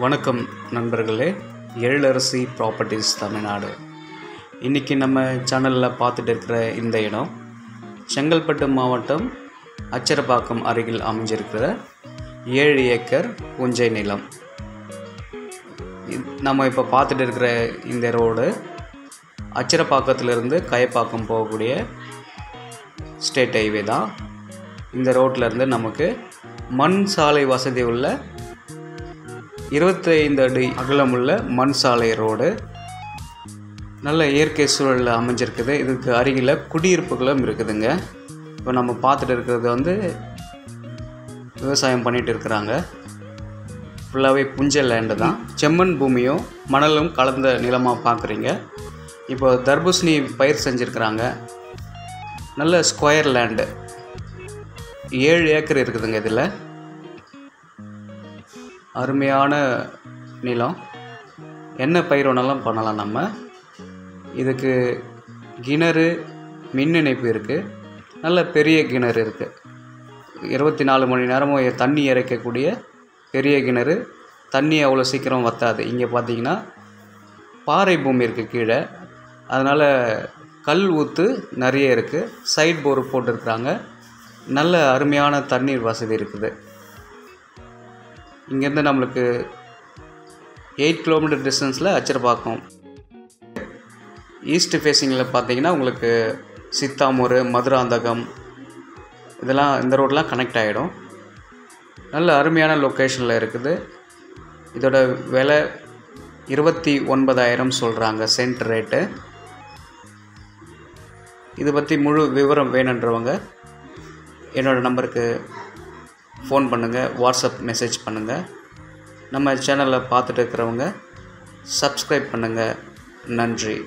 வணக்கம் நண்பர்களே எழிலரசி ப்ராப்பர்ட்டிஸ் தமிழ்நாடு இன்றைக்கி நம்ம சேனலில் பார்த்துட்டு இருக்கிற இந்த இடம் செங்கல்பட்டு மாவட்டம் அச்சரப்பாக்கம் அருகில் அமைஞ்சிருக்கிற ஏழு ஏக்கர் புஞ்சை நிலம் இது- நம்ம இப்போ பார்த்துட்டு இருக்கிற இந்த ரோடு அச்சரப்பாக்கத்திலிருந்து கயப்பாக்கம் போகக்கூடிய ஸ்டேட் ஹைவே தான் இந்த ரோட்ல இருந்து நமக்கு மண் சாலை வசதி உள்ள இருபத்தைந்து அடி அகலமுள்ள மண் சாலை ரோடு நல்ல இயற்கை சூழலில் அமைஞ்சிருக்குது இதுக்கு அருகில் குடியிருப்புகளும் இருக்குதுங்க இப்போ நம்ம பார்த்துட்டு இருக்கிறது வந்து விவசாயம் பண்ணிட்டு இருக்கிறாங்க ஃபுல்லாகவே புஞ்ச லேண்டு தான் செம்மண் பூமியும் மணலும் கலந்த நிலமாக பார்க்குறீங்க இப்போ தர்பூசணி பயிர் செஞ்சுருக்கிறாங்க நல்ல ஸ்கொயர் லேண்டு ஏழு ஏக்கர் இருக்குதுங்க இதில் அருமையான நிலம் என்ன பயிர் வேணாலும் பண்ணலாம் நம்ம இதுக்கு கிணறு மின் இணைப்பு இருக்குது நல்ல பெரிய கிணறு இருக்குது இருபத்தி நாலு மணி நேரமும் எ- தண்ணி இறைக்கக்கூடிய பெரிய கிணறு தண்ணி அவ்வளோ சீக்கிரம் வத்தாது இங்கே பார்த்தீங்கன்னா பாறை பூமி இருக்குது கீழே அதனால் கல் ஊற்று நிறைய இருக்குது சைட் போர் போட்டிருக்கிறாங்க நல்ல அருமையான தண்ணீர் வசதி இருக்குது இங்கேருந்து நம்மளுக்கு எயிட் கிலோமீட்டர் டிஸ்டன்ஸில் அச்சரப்பாக்கம் ஈஸ்ட் ஃபேஸிங்கில் பார்த்தீங்கன்னா உங்களுக்கு சித்தாமூர் மதுராந்தகம் இதெல்லாம் இந்த ரோடெலாம் கனெக்ட் ஆகிடும் நல்ல அருமையான லொக்கேஷனில் இருக்குது இதோட விலை இருபத்தி ஒன்பதாயிரம் சொல்கிறாங்க சென்ட் ரேட்டு இது பற்றி முழு விவரம் வேணுன்றவங்க என்னோடய நம்பருக்கு ஃபோன் பண்ணுங்கள் வாட்ஸ்அப் மெசேஜ் பண்ணுங்கள் நம்ம சேனலில் பார்த்துட்டு இருக்கிறவங்க சப்ஸ்கிரைப் பண்ணுங்கள் நன்றி